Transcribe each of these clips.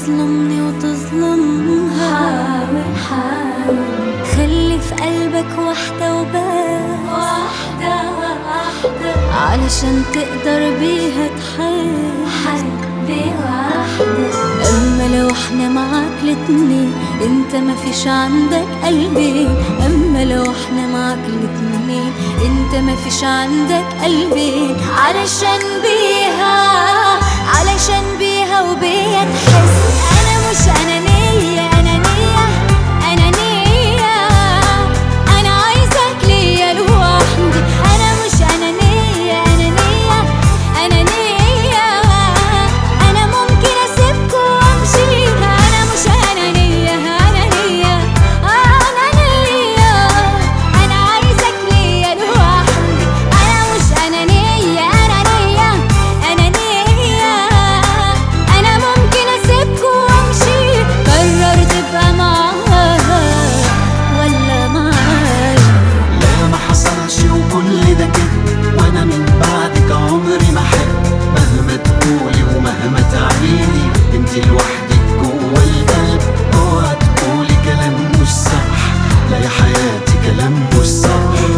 تظلمني وتظلمها حاول حاول خلي في قلبك واحدة وبس واحدة واحدة علشان تقدر بيها تحس حبي واحدة اما لو احنا معاك الاتنين انت ما فيش عندك قلبي اما لو احنا معاك الاتنين انت ما فيش عندك قلبي علشان بيها علشان بيها وبيا تحس انا مش انانية انانية انانية انا عايزك ليا لوحدي انا مش انانية انانية انانية انا ممكن اسيبكوا وامشي انا مش انانية انانية انانية انا عايزك ليا لوحدي انا مش انانية انانية انانية انا ممكن اسيبكوا وامشي قرر تبقى معاها ولا معايا لا ما حصلش وكل ده كده وانا من بعدك عمري ما احب مهما تقولي ومهما تعيدي انت لوحدك جوه القلب اوعى تقولي كلام مش صح لا يا حياتي كلام مش صح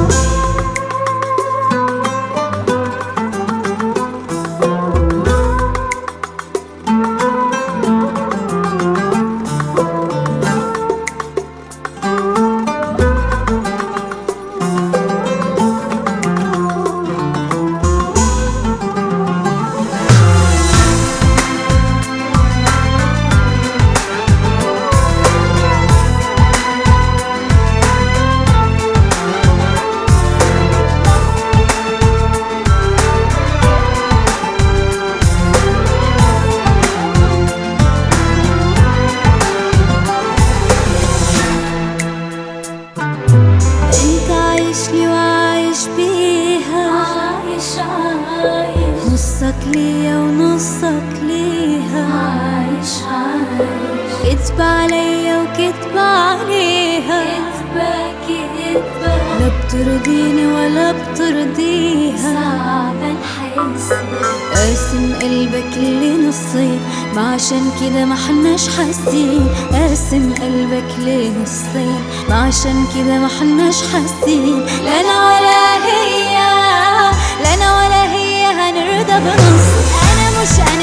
انت عايش لي وعايش بيها عايش عايش نصك ليا ونصك ليها عايش عايش كتب عليا وكتب عليها كدبة كدبة لا بترضيني ولا بترضيها صعب الحس قاسم قلبك لنصين ما عشان كده ما حناش حاسين قاسم قلبك لنصين ما عشان كده ما حناش حاسين لا انا ولا هي لا انا ولا هي هنرضى بنص انا مش انا